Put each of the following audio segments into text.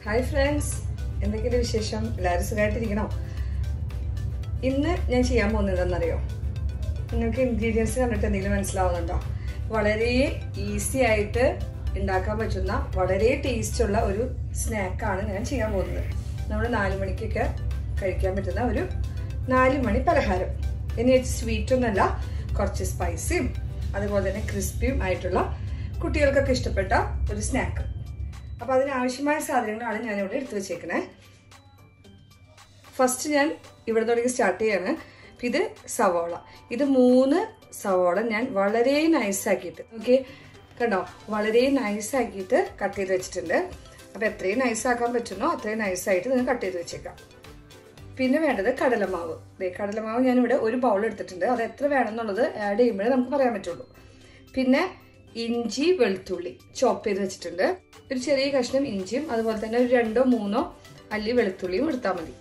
hi friends എന്തൊക്കെയാണ് വിശേഷം എല്ലാവരും സുഖമായിട്ടിരിക്കണോ ഇന്ന് ഞാൻ ചെയ്യാൻ പോകുന്നത് എന്താണെന്നറിയോ നിങ്ങൾക്ക് ഇൻഗ്രീഡിയൻസ് കണ്ടിട്ട് എന്തെങ്കിലും മനസ്സിലാവുന്നുണ്ടോ വളരെ ഈസി ആയിട്ട് ഉണ്ടാക്കാൻ പറ്റുന്ന വളരെ ടേസ്റ്റ് ഉള്ള ഒരു സ്നാക്കാണ് ഞാൻ ചെയ്യാൻ പോകുന്നത് നമ്മൾ നാല് മണിക്കൊക്കെ കഴിക്കാൻ പറ്റുന്ന ഒരു നാല് മണി പലഹാരം ഇനി സ്വീറ്റ് ഒന്നല്ല കുറച്ച് സ്പൈസിയും അതുപോലെ തന്നെ ക്രിസ്പിയും ആയിട്ടുള്ള കുട്ടികൾക്കൊക്കെ ഇഷ്ടപ്പെട്ട ഒരു സ്നാക്ക് അപ്പോൾ അതിനാവശ്യമായ സാധനങ്ങളാണ് ഞാനിവിടെ എടുത്തു വെച്ചേക്കണേ ഫസ്റ്റ് ഞാൻ ഇവിടെ തുടങ്ങി സ്റ്റാർട്ട് ചെയ്യാണ് ഇത് സവോള ഇത് മൂന്ന് സവോള ഞാൻ വളരെ നൈസാക്കിയിട്ട് ഓക്കെ കണ്ടോ വളരെ നൈസാക്കിയിട്ട് കട്ട് ചെയ്ത് വെച്ചിട്ടുണ്ട് അപ്പോൾ എത്രയും നൈസാക്കാൻ പറ്റുന്നോ അത്രയും നൈസായിട്ട് നിങ്ങൾ കട്ട് ചെയ്ത് വെച്ചേക്കാം പിന്നെ വേണ്ടത് കടലമാവ് ദേ കടലമാവ് ഞാനിവിടെ ഒരു ബൗൾ എടുത്തിട്ടുണ്ട് അത് എത്ര വേണം എന്നുള്ളത് ആഡ് ചെയ്യുമ്പോഴേ നമുക്ക് പറയാൻ പറ്റുള്ളൂ പിന്നെ ഇഞ്ചി വെളുത്തുള്ളി ചോപ്പ് ചെയ്ത് വെച്ചിട്ടുണ്ട് ഒരു ചെറിയ കഷ്ണം ഇഞ്ചിയും അതുപോലെ തന്നെ ഒരു രണ്ടോ മൂന്നോ അല്ലി വെളുത്തുള്ളിയും എടുത്താൽ മതി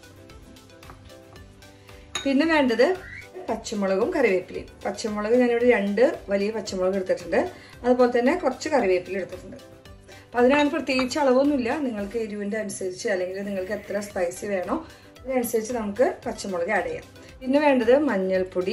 പിന്നെ വേണ്ടത് പച്ചമുളകും കറിവേപ്പിലയും പച്ചമുളക് ഞാനിവിടെ രണ്ട് വലിയ പച്ചമുളക് എടുത്തിട്ടുണ്ട് അതുപോലെ തന്നെ കുറച്ച് കറിവേപ്പില എടുത്തിട്ടുണ്ട് അപ്പം അതിനങ്ങനെ പ്രത്യേകിച്ച് അളവൊന്നുമില്ല നിങ്ങൾക്ക് എരിവിൻ്റെ അനുസരിച്ച് അല്ലെങ്കിൽ നിങ്ങൾക്ക് എത്ര സ്പൈസി വേണോ അതിനനുസരിച്ച് നമുക്ക് പച്ചമുളക് ആഡ് ചെയ്യാം പിന്നെ വേണ്ടത് മഞ്ഞൾപ്പൊടി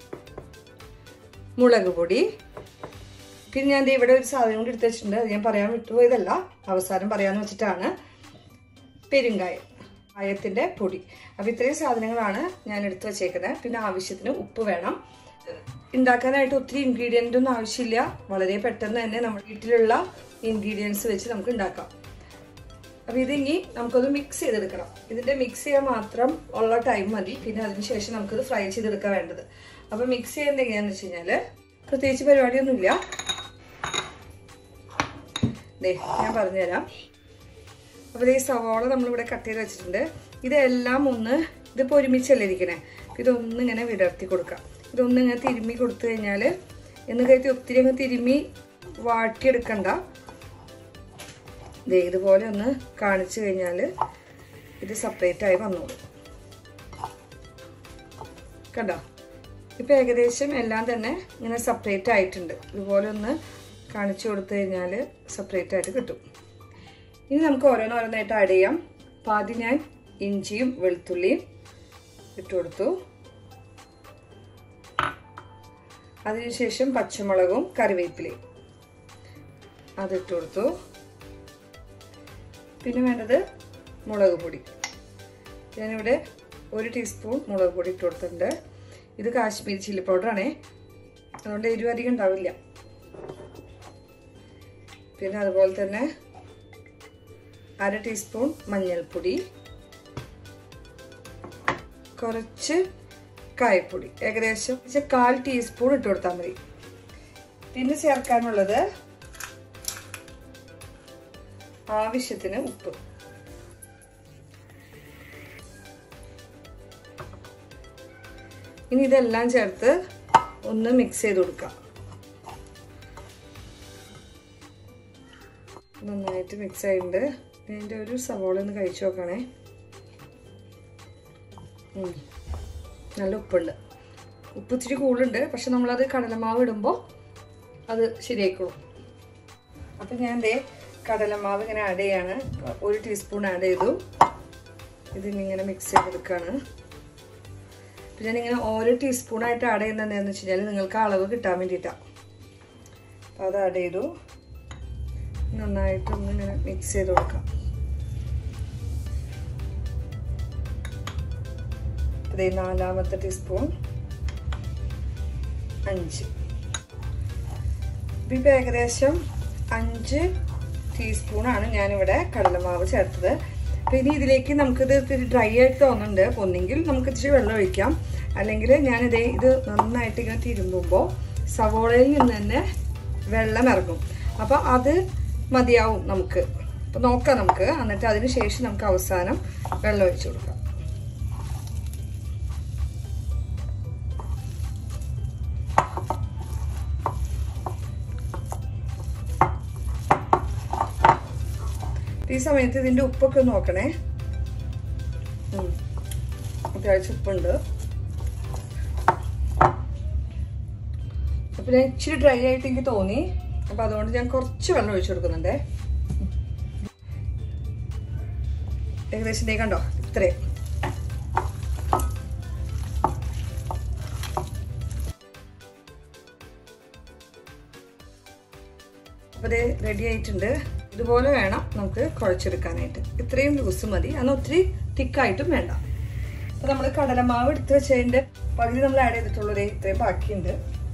മുളക് പൊടി പിന്നെ ഞാൻ ഇവിടെ ഒരു സാധനം കൂടി എടുത്ത് വെച്ചിട്ടുണ്ട് അത് ഞാൻ പറയാൻ വിട്ടുപോയതല്ല അവസാനം പറയാമെന്ന് വെച്ചിട്ടാണ് പെരുങ്കായം കായത്തിൻ്റെ പൊടി അപ്പോൾ ഇത്രയും സാധനങ്ങളാണ് ഞാൻ എടുത്തു വച്ചേക്കുന്നത് പിന്നെ ആവശ്യത്തിന് ഉപ്പ് വേണം ഉണ്ടാക്കാനായിട്ട് ഒത്തിരി ഇൻഗ്രീഡിയൻ്റ് ഒന്നും ആവശ്യമില്ല വളരെ പെട്ടെന്ന് തന്നെ നമ്മുടെ വീട്ടിലുള്ള ഇൻഗ്രീഡിയൻസ് വെച്ച് നമുക്ക് ഉണ്ടാക്കാം അപ്പോൾ ഇത് ഇനി നമുക്കൊന്ന് മിക്സ് ചെയ്തെടുക്കണം ഇതിൻ്റെ മിക്സ് ചെയ്യാൻ മാത്രം ഉള്ള ടൈം മതി പിന്നെ അതിനുശേഷം നമുക്കിത് ഫ്രൈ ചെയ്തെടുക്കാൻ വേണ്ടത് അപ്പോൾ മിക്സ് ചെയ്യുന്നത് എങ്ങനെയാണെന്ന് വെച്ച് കഴിഞ്ഞാൽ പ്രത്യേകിച്ച് പരിപാടിയൊന്നുമില്ല ദേ ഞാൻ പറഞ്ഞുതരാം അപ്പോൾ ഈ സവാള നമ്മളിവിടെ കട്ട് ചെയ്ത് വെച്ചിട്ടുണ്ട് ഇതെല്ലാം ഒന്ന് ഇതിപ്പോൾ ഒരുമിച്ചല്ലേ ഇരിക്കണേ ഇതൊന്നും ഇങ്ങനെ വിടർത്തി കൊടുക്കാം ഇതൊന്നും ഇങ്ങനെ തിരുമ്മി കൊടുത്തു കഴിഞ്ഞാൽ എന്ന് കരുതി ഒത്തിരി അങ്ങ് തിരുമ്മി വാട്ടിയെടുക്കണ്ട ദേ ഇതുപോലെ ഒന്ന് കാണിച്ചു കഴിഞ്ഞാൽ ഇത് സെപ്പറേറ്റ് ആയി വന്നോളൂ കണ്ടോ ഇപ്പം ഏകദേശം എല്ലാം തന്നെ ഇങ്ങനെ സെപ്പറേറ്റ് ആയിട്ടുണ്ട് ഇതുപോലെ ഒന്ന് കാണിച്ചു കൊടുത്തു കഴിഞ്ഞാൽ സെപ്പറേറ്റ് ആയിട്ട് കിട്ടും ഇനി നമുക്ക് ഓരോന്നോരോന്നായിട്ട് ആഡ് ചെയ്യാം അപ്പം ആദ്യം ഞാൻ ഇഞ്ചിയും വെളുത്തുള്ളിയും ഇട്ട് കൊടുത്തു അതിനുശേഷം പച്ചമുളകും കറിവേപ്പിലയും അതിട്ട് കൊടുത്തു പിന്നെ വേണ്ടത് മുളക് പൊടി ഞാനിവിടെ ഒരു ടീസ്പൂൺ മുളക് പൊടി ഇട്ട് കൊടുത്തിട്ടുണ്ട് ഇത് കാശ്മീരി ചില്ലി പൗഡറാണേ അതുകൊണ്ട് എരിവ് അധികം ഉണ്ടാവില്ല പിന്നെ അതുപോലെ തന്നെ അര ടീസ്പൂൺ മഞ്ഞൾപ്പൊടി കുറച്ച് കായപ്പൊടി ഏകദേശം കാൽ ടീസ്പൂൺ ഇട്ട് കൊടുത്താൽ മതി പിന്നെ ചേർക്കാനുള്ളത് ആവശ്യത്തിന് ഉപ്പ് ഇനി ഇതെല്ലാം ചേർത്ത് ഒന്ന് മിക്സ് ചെയ്ത് കൊടുക്കാം നന്നായിട്ട് മിക്സ് ആയിട്ടുണ്ട് ഇതിൻ്റെ ഒരു സവോള ഒന്ന് കഴിച്ചു നോക്കണേ നല്ല ഉപ്പുണ്ട് ഉപ്പ് ഇച്ചിരി കൂടുതലുണ്ട് പക്ഷെ നമ്മളത് കടലമാവ് ഇടുമ്പോൾ അത് ശരിയായിക്കോളും അപ്പം ഞാൻ ദേ കടലമാവ് ഇങ്ങനെ ആഡ് ചെയ്യാണ് ഒരു ടീസ്പൂൺ ആഡ് ചെയ്തു ഇതിങ്ങനെ മിക്സ് ചെയ്തെടുക്കുകയാണ് പിന്നെ ഞാനിങ്ങനെ ഓരോ ടീസ്പൂണായിട്ട് ആഡ് ചെയ്യുന്നത് എന്താണെന്ന് വെച്ച് കഴിഞ്ഞാൽ നിങ്ങൾക്ക് അളവ് കിട്ടാൻ വേണ്ടിയിട്ടാണ് അപ്പോൾ അത് ആഡ് ചെയ്തു നന്നായിട്ടൊന്ന് ഇങ്ങനെ മിക്സ് ചെയ്ത് കൊടുക്കാം അതേ നാലാമത്തെ ടീസ്പൂൺ അഞ്ച് ഇപ്പം ഏകദേശം അഞ്ച് ടീസ്പൂണാണ് ഞാനിവിടെ കടലമാവ് ചേർത്തത് അപ്പം ഇനി ഇതിലേക്ക് നമുക്കിത് ഇത്തിരി ഡ്രൈ ആയിട്ട് തോന്നുന്നുണ്ട് ഒന്നെങ്കിൽ നമുക്ക് ഇച്ചിരി വെള്ളം ഒഴിക്കാം അല്ലെങ്കിൽ ഞാനിതേ ഇത് നന്നായിട്ട് ഇങ്ങനെ തിരുമ്പുമ്പോൾ സവോളയിൽ നിന്ന് തന്നെ വെള്ളം ഇറങ്ങും അപ്പോൾ അത് മതിയാവും നമുക്ക് അപ്പോൾ നോക്കാം നമുക്ക് എന്നിട്ട് അതിന് ശേഷം നമുക്ക് അവസാനം വെള്ളം ഒഴിച്ചു കൊടുക്കാം ഈ സമയത്ത് ഇതിൻ്റെ ഉപ്പൊക്കെ നോക്കണേ അത്യാവശ്യം ഉപ്പുണ്ട് അപ്പം ഞാൻ ഇച്ചിരി ഡ്രൈ ആയിട്ട് എനിക്ക് തോന്നി അപ്പം അതുകൊണ്ട് ഞാൻ കുറച്ച് വെള്ളം ഒഴിച്ചു കൊടുക്കുന്നുണ്ടേ ഏകദേശം ദേ കണ്ടോ ഇത്രയും അപ്പോൾ ഇത് റെഡി ആയിട്ടുണ്ട് ഇതുപോലെ വേണം നമുക്ക് കുഴച്ചെടുക്കാനായിട്ട് ഇത്രയും ലൂസ് മതി അന്ന് ഒത്തിരി തിക്കായിട്ടും വേണ്ട അപ്പോൾ നമ്മൾ കടലമാവ് എടുത്ത് വെച്ചതിൻ്റെ പകുതി നമ്മൾ ആഡ് ചെയ്തിട്ടുള്ളത് ഇത്രയും ബാക്കിയുണ്ട്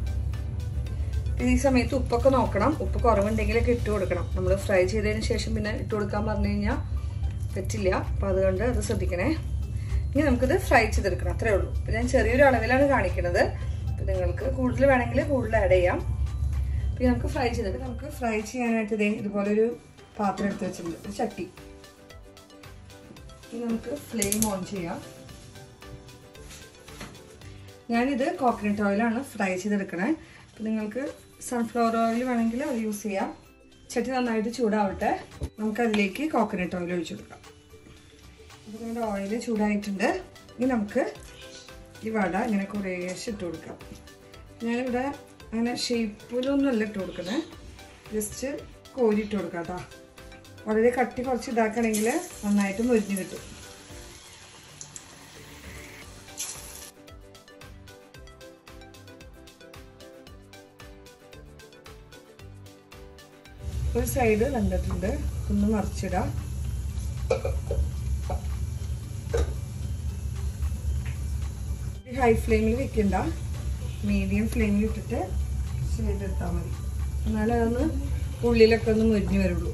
ഈ സമയത്ത് ഉപ്പൊക്കെ നോക്കണം ഉപ്പ് കുറവുണ്ടെങ്കിലൊക്കെ ഇട്ട് കൊടുക്കണം നമ്മൾ ഫ്രൈ ചെയ്തതിന് ശേഷം പിന്നെ ഇട്ട് കൊടുക്കാൻ പറഞ്ഞു കഴിഞ്ഞാൽ പറ്റില്ല അപ്പം അതുകൊണ്ട് അത് ശ്രദ്ധിക്കണേ ഇനി നമുക്കിത് ഫ്രൈ ചെയ്തെടുക്കണം അത്രേ ഉള്ളൂ അപ്പം ഞാൻ ചെറിയൊരു അളവിലാണ് കാണിക്കുന്നത് അപ്പം നിങ്ങൾക്ക് കൂടുതൽ വേണമെങ്കിൽ കൂടുതൽ ആഡ് ചെയ്യാം പിന്നെ നമുക്ക് ഫ്രൈ ചെയ്തിട്ട് നമുക്ക് ഫ്രൈ ചെയ്യാനായിട്ട് ഇതേ ഇതുപോലൊരു പാത്രം എടുത്ത് വെച്ചിട്ടുണ്ട് ഒരു ചട്ടി ഇനി നമുക്ക് ഫ്ലെയിം ഓൺ ചെയ്യാം ഞാനിത് കോക്കനട്ട് ഓയിലാണ് ഫ്രൈ ചെയ്തെടുക്കണേ അപ്പം നിങ്ങൾക്ക് സൺഫ്ലവർ ഓയിൽ വേണമെങ്കിൽ അത് യൂസ് ചെയ്യാം ചട്ടി നന്നായിട്ട് ചൂടാവട്ടെ നമുക്ക് അതിലേക്ക് കോക്കനട്ട് ഓയിൽ ഒഴിച്ചു കൊടുക്കാം അപ്പോൾ നമ്മുടെ ഓയിൽ ചൂടായിട്ടുണ്ട് ഇനി നമുക്ക് ഈ വട ഇങ്ങനെ കുറേശ്ശെ ഇട്ട് കൊടുക്കാം ഞാനിവിടെ അങ്ങനെ ഷേപ്പിലൊന്നുമല്ല ഇട്ട് കൊടുക്കുന്നത് ജസ്റ്റ് കോരിയിട്ട് കൊടുക്കാം കേട്ടോ വളരെ കട്ടി കുറച്ച് ഇതാക്കണമെങ്കിൽ നന്നായിട്ട് മുരിഞ്ഞ് കിട്ടും ഒരു സൈഡ് വെന്തിട്ടുണ്ട് ഒന്ന് മറിച്ചിടാം ഹൈ ഫ്ലെയിമിൽ വെക്കണ്ട മീഡിയം ഫ്ലെയിമിൽ ഇട്ടിട്ട് ചെയ്തെടുത്താൽ മതി എന്നാലേ അതൊന്ന് ഉള്ളിലൊക്കെ ഒന്ന് മുരിഞ്ഞു വരുള്ളൂ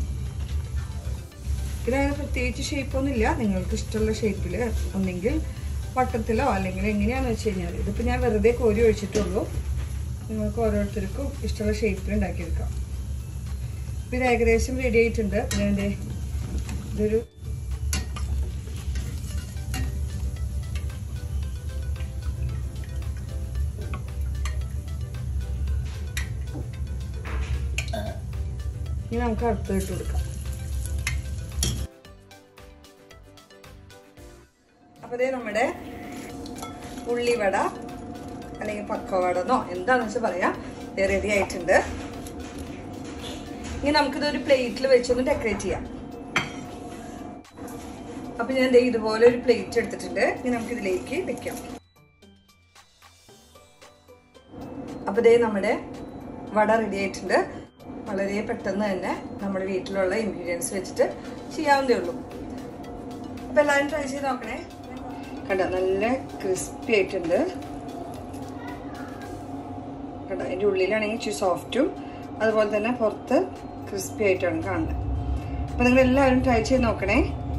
ഇതങ്ങനെ പ്രത്യേകിച്ച് ഷേപ്പൊന്നുമില്ല നിങ്ങൾക്ക് ഇഷ്ടമുള്ള ഷേപ്പിൽ ഒന്നെങ്കിൽ വട്ടത്തിലോ അല്ലെങ്കിൽ എങ്ങനെയാണെന്ന് വെച്ച് കഴിഞ്ഞാൽ ഇതിപ്പോൾ ഞാൻ വെറുതെ കോരി ഒഴിച്ചിട്ടുള്ളൂ നിങ്ങൾക്ക് ഓരോരുത്തർക്കും ഇഷ്ടമുള്ള ഷേപ്പിൽ ഉണ്ടാക്കിയെടുക്കാം ഇപ്പം ഇത് ഏകദേശം റെഡി ആയിട്ടുണ്ട് പിന്നെ എൻ്റെ ഇതൊരു ഇനി നമുക്ക് അടുത്ത് ഇട്ട് കൊടുക്കാം അപ്പോൾ ഇതേ നമ്മുടെ ഉള്ളിവട അല്ലെങ്കിൽ പക്കവട എന്നോ എന്താണെന്ന് വെച്ചാൽ പറയാം റെഡി ആയിട്ടുണ്ട് ഇനി നമുക്കിതൊരു പ്ലേറ്റിൽ വെച്ചൊന്ന് ഡെക്കറേറ്റ് ചെയ്യാം അപ്പൊ ഞാൻ ദേ ഇതുപോലെ ഒരു പ്ലേറ്റ് എടുത്തിട്ടുണ്ട് ഇനി നമുക്ക് ഇതിലേക്ക് വെക്കാം അപ്പൊ ദേ നമ്മുടെ വട റെഡി ആയിട്ടുണ്ട് വളരെ പെട്ടെന്ന് തന്നെ നമ്മുടെ വീട്ടിലുള്ള ഇൻഗ്രീഡിയൻസ് വെച്ചിട്ട് ചെയ്യാവുന്നതേ ഉള്ളൂ അപ്പൊ എല്ലാവരും ട്രൈ ചെയ്ത് നോക്കണേ കണ്ട നല്ല ക്രിസ്പി ആയിട്ടുണ്ട് കണ്ട അതിൻ്റെ ഉള്ളിലാണെങ്കിൽ ഇച്ചിരി സോഫ്റ്റും അതുപോലെ തന്നെ പുറത്ത് ക്രിസ്പി ആയിട്ടാണ് കാണുന്നത് അപ്പോൾ നിങ്ങൾ എല്ലാവരും ട്രൈ ചെയ്ത് നോക്കണേ